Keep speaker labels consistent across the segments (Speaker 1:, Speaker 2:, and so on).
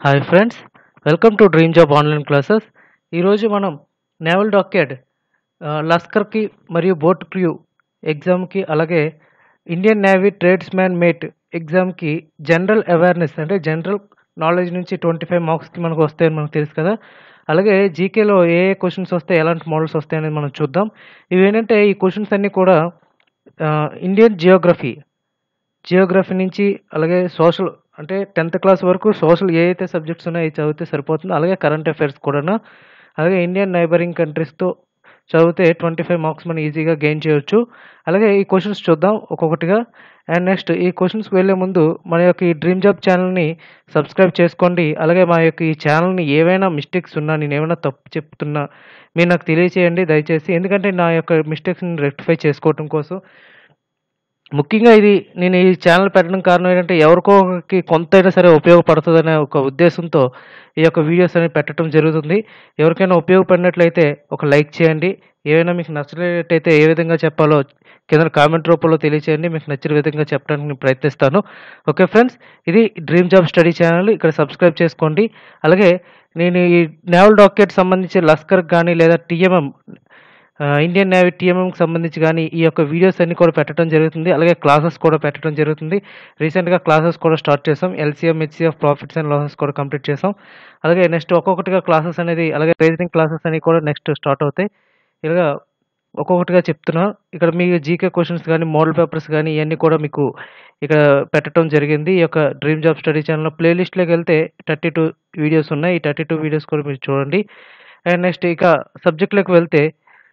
Speaker 1: hi friends welcome to dream job online classes ఈరోజు మనం naval డాక్యాడ్ లస్కర్కి మరియు బోట్ క్రూ ఎగ్జామ్కి అలాగే Indian navy tradesman mate ఎగ్జామ్కి జనరల్ అవేర్నెస్ అంటే జనరల్ నాలెడ్జ్ నుంచి ట్వంటీ ఫైవ్ మార్క్స్కి మనకు వస్తాయని మనకు తెలుసు కదా అలాగే జీకేలో ఏ ఏ క్వశ్చన్స్ వస్తాయి ఎలాంటి మోడల్స్ వస్తాయి అనేది మనం చూద్దాం ఇవి ఏంటంటే ఈ క్వశ్చన్స్ అన్నీ కూడా ఇండియన్ జియోగ్రఫీ జియోగ్రఫీ నుంచి అలాగే సోషల్ అంటే టెన్త్ క్లాస్ వరకు సోషల్ ఏ అయితే సబ్జెక్ట్స్ ఉన్నాయో అవి చదివితే సరిపోతుంది అలాగే కరెంట్ అఫైర్స్ కూడా అలాగే ఇండియన్ నైబరింగ్ కంట్రీస్తో చదివితే ట్వంటీ ఫైవ్ మార్క్స్ మనం ఈజీగా గెయిన్ చేయొచ్చు అలాగే ఈ క్వశ్చన్స్ చూద్దాం ఒక్కొక్కటిగా అండ్ నెక్స్ట్ ఈ క్వశ్చన్స్కి వెళ్ళే ముందు మన యొక్క ఈ డ్రీమ్ జాబ్ ఛానల్ని సబ్స్క్రైబ్ చేసుకోండి అలాగే మా యొక్క ఈ ఛానల్ని ఏవైనా మిస్టేక్స్ ఉన్నా నేను ఏమైనా తప్పు చెప్తున్నా మీరు నాకు తెలియచేయండి దయచేసి ఎందుకంటే నా యొక్క మిస్టేక్స్ని రెక్టిఫై చేసుకోవటం కోసం ముఖ్యంగా ఇది నేను ఈ ఛానల్ పెట్టడం కారణం ఏంటంటే ఎవరికోకి కొంతైనా సరే ఉపయోగపడుతుందనే ఒక ఉద్దేశంతో ఈ యొక్క వీడియోస్ అనేవి పెట్టడం జరుగుతుంది ఎవరికైనా ఉపయోగపడినట్లయితే ఒక లైక్ చేయండి ఏమైనా మీకు నచ్చలేటైతే ఏ విధంగా చెప్పాలో కింద కామెంట్ రూపంలో తెలియచేయండి మీకు నచ్చిన విధంగా చెప్పడానికి నేను ప్రయత్నిస్తాను ఓకే ఫ్రెండ్స్ ఇది డ్రీమ్ జాబ్ స్టడీ ఛానల్ ఇక్కడ సబ్స్క్రైబ్ చేసుకోండి అలాగే నేను ఈ నేవల్ డాక్యుమెంట్ సంబంధించి లస్కర్ కానీ లేదా టీఎంఎం ఇండియన్ నేవీ టీఎంఎంకి సంబంధించి కానీ ఈ యొక్క వీడియోస్ అన్ని కూడా పెట్టడం జరుగుతుంది అలాగే క్లాసెస్ కూడా పెట్టడం జరుగుతుంది రీసెంట్గా క్లాసెస్ కూడా స్టార్ట్ చేసాం LCM HCF profits and losses కూడా కంప్లీట్ చేసాం అలాగే నెక్స్ట్ ఒక్కొక్కటిగా క్లాసెస్ అనేది అలాగే రీజనింగ్ క్లాసెస్ అనేవి కూడా నెక్స్ట్ స్టార్ట్ అవుతాయి ఇలాగా ఒక్కొక్కటిగా చెప్తున్నా ఇక్కడ మీ జీకే క్వశ్చన్స్ కానీ మోడల్ పేపర్స్ కానీ ఇవన్నీ కూడా మీకు ఇక్కడ పెట్టడం జరిగింది ఈ యొక్క డ్రీమ్ జాబ్ స్టడీ ఛానల్లో ప్లేలిస్ట్లోకి వెళ్తే థర్టీ టూ వీడియోస్ ఉన్నాయి ఈ థర్టీ టూ వీడియోస్ కూడా మీరు చూడండి అండ్ నెక్స్ట్ ఇక సబ్జెక్ట్లోకి వెళ్తే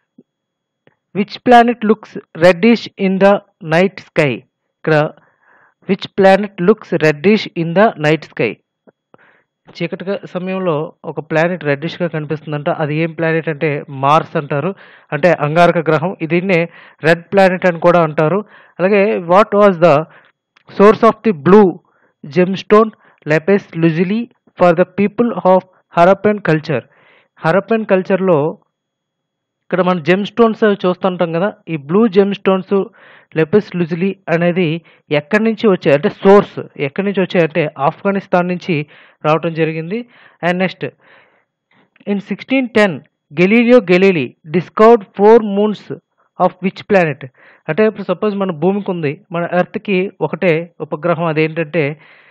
Speaker 1: which planet looks reddish in the night sky ఇక్కడ which planet looks reddish in the night sky చీకటి సమయంలో ఒక ప్లానెట్ రెడ్డిష్గా కనిపిస్తుందంట అది ఏం ప్లానెట్ అంటే మార్స్ అంటారు అంటే అంగారక గ్రహం దీన్నే రెడ్ ప్లానెట్ అని కూడా అంటారు అలాగే what was the source of the blue gem stone lapis lazuli for the people of Harappan culture Harappan కల్చర్లో ఇక్కడ మనం జెమ్ స్టోన్స్ అవి చూస్తుంటాం కదా ఈ blue gem stones lapis lazuli అనేది ఎక్కడి నుంచి వచ్చాయి అంటే సోర్స్ ఎక్కడి నుంచి వచ్చాయి అంటే ఆఫ్ఘనిస్తాన్ నుంచి రావటం జరిగింది and next in sixteen ten Galileo Galilei discovered four moons of which planet అంటే ఇప్పుడు సపోజ్ మన భూమికి ఉంది మన ఎర్త్కి ఒకటే ఉపగ్రహం అదేంటంటే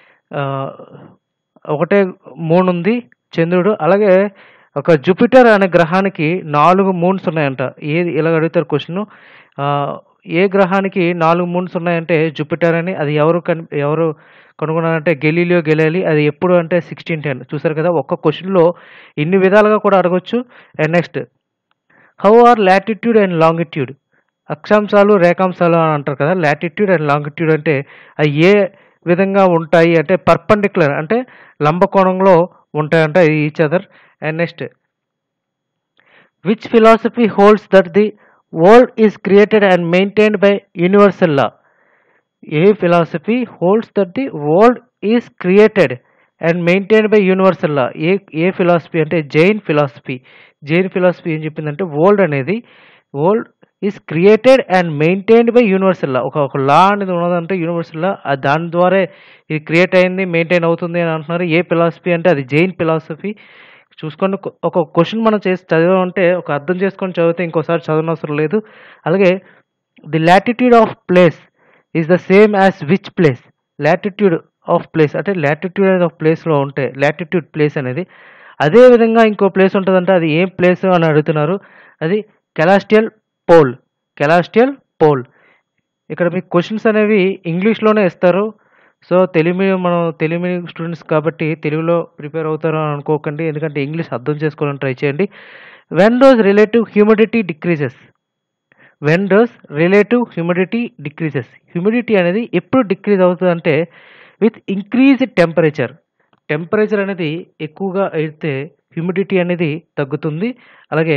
Speaker 1: ఒకటే మూన్ ఉంది చంద్రుడు అలాగే ఒక జూపిటర్ అనే గ్రహానికి నాలుగు మూన్స్ ఉన్నాయంట ఏది ఇలా అడుగుతారు క్వశ్చన్ ఏ గ్రహానికి నాలుగు మూన్స్ ఉన్నాయంటే జూపిటర్ అని అది ఎవరు కని ఎవరు కనుగొన్నారంటే గెలీలియో గెలాలి అది ఎప్పుడు అంటే సిక్స్టీన్ టెన్ చూసారు కదా ఒక్క క్వశ్చన్లో ఇన్ని విధాలుగా కూడా అడగొచ్చు and next how are latitude and longitude అక్షాంశాలు రేఖాంశాలు అని అంటారు కదా లాటిట్యూడ్ అండ్ లాంగిట్యూడ్ అంటే అవి ఏ విధంగా ఉంటాయి అంటే పర్పండిక్యులర్ అంటే లంబకోణంలో ఉంటాయంట each other and next which philosophy holds that the world is created and maintained by universal law ఏ philosophy holds that the world is created and maintained by universal law ఏ ఏ ఫిలాసఫీ అంటే Jain philosophy Jain philosophy ఏం చెప్పిందంటే world అనేది world is created and maintained by universal law ఒక ఒక లా అనేది ఉన్నదంటే యూనివర్సల్ లా దాని ద్వారా ఇది క్రియేట్ అయింది మెయింటైన్ అవుతుంది అని అంటున్నారు ఏ ఫిలాసఫీ అంటే అది జైన్ ఫిలాసఫీ చూసుకొని ఒక క్వశ్చన్ మనం చేసి చదివామంటే ఒక అర్థం చేసుకొని చదివితే ఇంకోసారి చదవనవసరం లేదు అలాగే the latitude of place is the same as which place latitude of place అంటే లాటిట్యూడ్ అనేది ఒక ప్లేస్లో ఉంటే లాటిట్యూడ్ ప్లేస్ అనేది అదే విధంగా ఇంకో ప్లేస్ ఉంటుందంటే అది ఏం ప్లేస్ అని అడుగుతున్నారు అది కెలాస్టియల్ పోల్ కెలాస్టియల్ పోల్ ఇక్కడ మీకు క్వశ్చన్స్ అనేవి ఇంగ్లీష్లోనే ఇస్తారు సో తెలుగు మీడియం మనం తెలుగు మీడియం స్టూడెంట్స్ కాబట్టి తెలుగులో ప్రిపేర్ అవుతారు అని అనుకోకండి ఎందుకంటే ఇంగ్లీష్ అర్థం చేసుకోవాలని ట్రై చేయండి when does relative humidity decreases when does relative humidity decreases humidity అనేది ఎప్పుడు డిక్రీజ్ అవుతుంది అంటే విత్ ఇంక్రీజ్ టెంపరేచర్ టెంపరేచర్ అనేది ఎక్కువగా అయితే హ్యూమిడిటీ అనేది తగ్గుతుంది అలాగే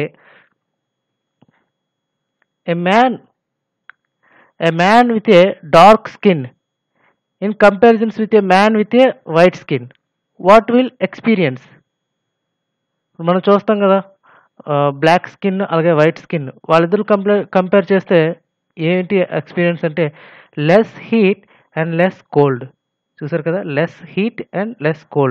Speaker 1: a man a man with a dark skin in comparisons with a man with a white skin what will experience మనం చూస్తాం కదా బ్లాక్ స్కిన్ అలాగే వైట్ స్కిన్ వాళ్ళిద్దరు కంపేర్ కంపేర్ చేస్తే ఏంటి ఎక్స్పీరియన్స్ అంటే less heat and less cold చూసారు కదా less heat and less cold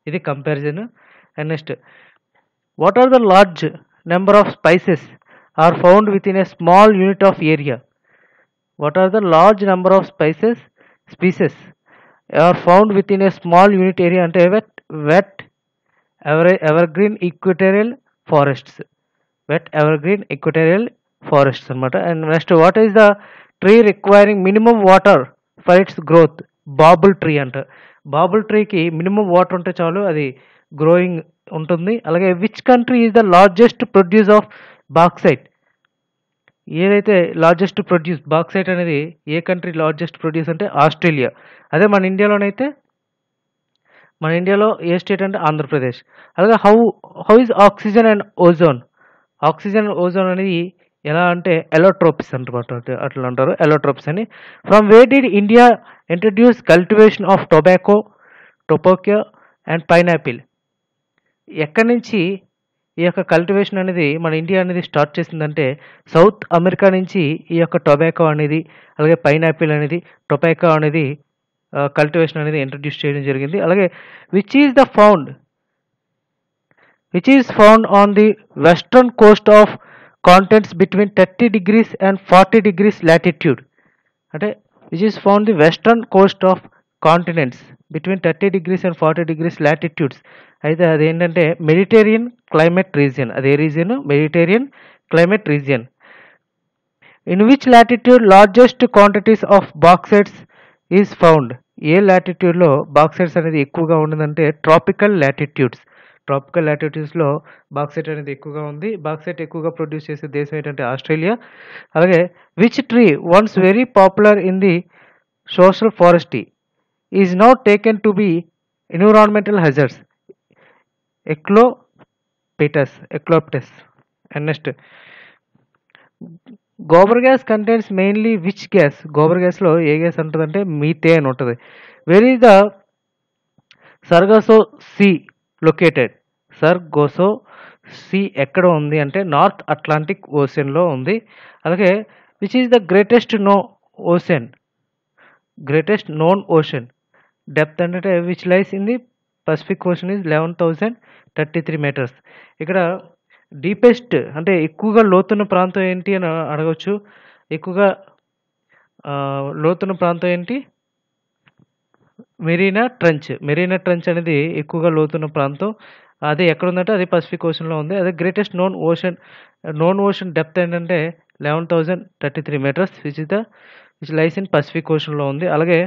Speaker 1: ఇది comparison and next what are the large number of spices are found with in a small unit of area what are the large number of spices species are found with in a small unit area అంటే wet wet ever evergreen equatorial forests wet evergreen equatorial forests అనమాట and next what is the tree requiring minimum water for its growth babul tree అంట babul ట్రీకి minimum water ఉంటే చాలు అది growing ఉంటుంది అలాగే which country is the largest produce of bauxite ఏదైతే largest produce bauxite అనేది ఏ కంట్రీ లార్జెస్ట్ ప్రొడ్యూస్ అంటే ఆస్ట్రేలియా అదే మన ఇండియాలోనైతే మన ఇండియాలో ఏ స్టేట్ అంటే ఆంధ్రప్రదేశ్ అలాగే how how is oxygen and ozone oxygen and ozone అనేది ఎలా అంటే ఎలోట్రోప్స్ అంటారు అంటే అట్లా అంటారు ఎలోట్రోప్స్ అని from where did India introduce cultivation of tobacco tobacco and pineapple ఎక్కడి నుంచి ఈ యొక్క కల్టివేషన్ అనేది మన ఇండియా అనేది స్టార్ట్ చేసిందంటే సౌత్ అమెరికా నుంచి ఈ యొక్క టొబాకో అనేది అలాగే పైనాపిల్ అనేది టొబాకో అనేది కల్టివేషన్ అనేది ఇంట్రడ్యూస్ చేయడం జరిగింది అలాగే which is the found which is found on the western coast of continents between thirty degrees and forty degrees latitude అంటే which is found the western coast of continents between thirty degrees and forty degrees latitudes అయితే అదేంటంటే Mediterranean climate region అదే region Mediterranean climate region in which latitude largest quantities of bauxites is found ఏ లాటిట్యూడ్లో బాక్సైట్స్ అనేది ఎక్కువగా ఉండదంటే tropical latitudes tropical లాటిట్యూడ్స్లో బాక్సైట్ అనేది ఎక్కువగా ఉంది బాక్సైట్ ఎక్కువగా ప్రొడ్యూస్ చేసే దేశం ఏంటంటే ఆస్ట్రేలియా అలాగే which tree once very popular in the social forestry is now taken to be environmental hazards eucalyptus eucalyptus and next gobar gas contains mainly which gas gobar గ్యాస్లో ఏ గ్యాస్ ఉంటుందంటే మీతే అని ఉంటుంది where is the Sargasso sea located Sargasso sea ఎక్కడ ఉంది అంటే north Atlantic ఓషన్లో ఉంది అలాగే which is the greatest known ocean greatest known ocean depth అంటే which lies in the Pacific ocean is eleven thousand thirty three metres ఇక్కడ deepest అంటే ఎక్కువగా లోతున్న ప్రాంతం ఏంటి అని అడగవచ్చు ఎక్కువగా ఆ, లోతున్న ప్రాంతం ఏంటి మెరీనా ట్రంచ్ మెరీనా ట్రంచ్ అనేది ఎక్కువగా లోతున్న ప్రాంతం అది ఎక్కడ ఉందంటే అది పసిఫిక్ ఓషన్లో ఉంది అదే greatest known ocean known ocean depth ఏంటంటే eleven thousand thirty three metres which is the which lies in Pacific ఓషన్లో ఉంది అలాగే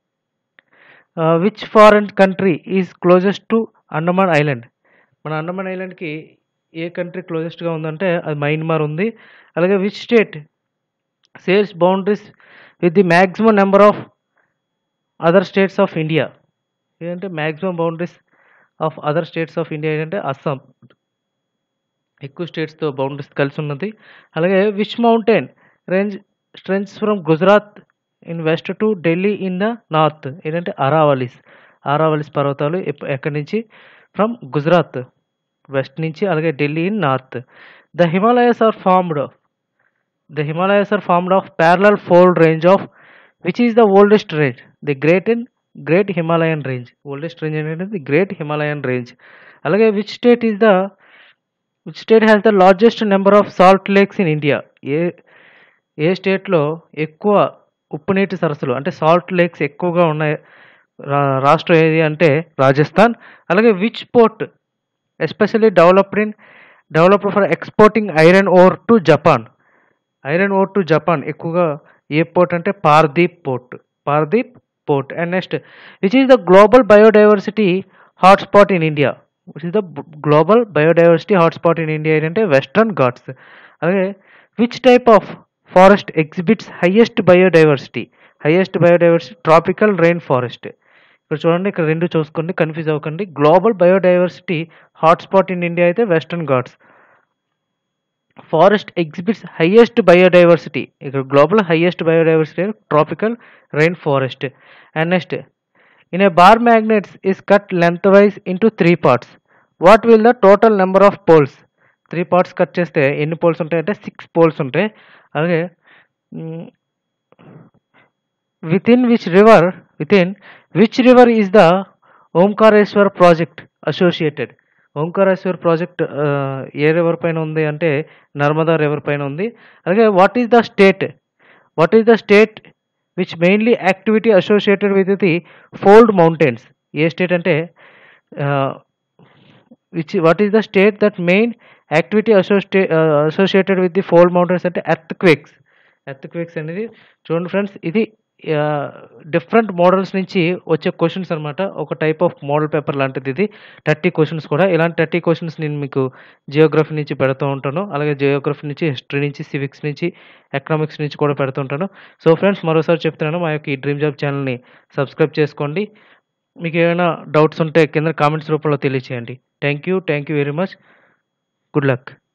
Speaker 1: which foreign country is closest to Andaman island మన అండమాన్ ఐలాండ్కి ఏ కంట్రీ క్లోజెస్ట్గా ఉందంటే అది మయన్మార్ ఉంది అలాగే which state shares boundaries with the maximum number of other states of India ఏంటంటే maximum boundaries of other states of India ఏంటంటే అస్సాం ఎక్కువ స్టేట్స్తో బౌండరీస్ కలిసి ఉన్నది అలాగే which mountain range stretches from Gujarat in west to Delhi in the north ఏంటంటే అరావలిస్ అరావలిస్ పర్వతాలు ఎప్- ఎక్కడి నుంచి ఫ్రమ్ గుజరాత్ వెస్ట్ నుంచి అలాగే Delhi in north the Himalayas are formed the Himalayas are formed of parallel fold range of which is the oldest range the great in great Himalayan range oldest range ఏంటంటే the great Himalayan range అలాగే which state is the which state has the largest number of salt lakes in India ఏ ఏ స్టేట్లో ఎక్కువ ఉప్పు నీటి సరస్సులు అంటే సాల్ట్ లేక్స్ ఎక్కువగా ఉన్నాయి రా- రాష్ట్రం ఏది అంటే రాజస్థాన్ అలాగే which port especially developed in developed for exporting iron ore to Japan iron ore to Japan ఎక్కువగా ఏ పోర్ట్ అంటే Paradip port Paradip port and next which is the global biodiversity hotspot in India which is the global biodiversity hotspot in India ఏంటంటే western Ghats అలాగే which type of forest exhibits highest biodiversity highest biodiversity tropical rain forest ఇక్కడ చూడండి ఇక్కడ రెండు చూసుకోండి confuse అవ్వకండి global biodiversity hotspot in India అయితే Western Ghats forest exhibits highest biodiversity ఇక్కడ global highest biodiversity tropical rain forest and next in a bar magnets is cut lengthwise into three parts what will the total number of poles three parts cut చేస్తే ఎన్ని poles ఉంటాయంటే six poles ఉంటాయి అలాగే with in which river with in which river is the Omkareshwar project associated Omkareshwar project ఏ river పైన ఉంది అంటే Narmada river పైన ఉంది అలాగే what is the state what is the state which mainly activity associated with the fold mountains ఏ state అంటే which what is the state that main activity associate associated with the fold mountains అంటే earthquakes earthquakes అనేది చూడండి friends ఇది different models నుంచి వచ్చే questions అనమాట ఒక టైప్ ఆఫ్ మోడల్ పేపర్ లాంటిది ఇది థర్టీ క్వశ్చన్స్ కూడా ఇలాంటి థర్టీ క్వశ్చన్స్ నేను మీకు జియోగ్రఫీ నుంచి పెడుతూ ఉంటాను అలాగే జియోగ్రఫీ నుంచి హిస్టరీ నుంచి సివిక్స్ నుంచి ఎకనామిక్స్ నుంచి కూడా పెడుతూ ఉంటాను సో ఫ్రెండ్స్ మరోసారి చెప్తున్నాను మా యొక్క ఈ డ్రీమ్ జాబ్ ఛానల్ని సబ్స్క్రైబ్ చేసుకోండి మీకు ఏమైనా డౌట్స్ ఉంటే కింద కామెంట్స్ రూపంలో తెలియచేయండి thank you thank you very much good luck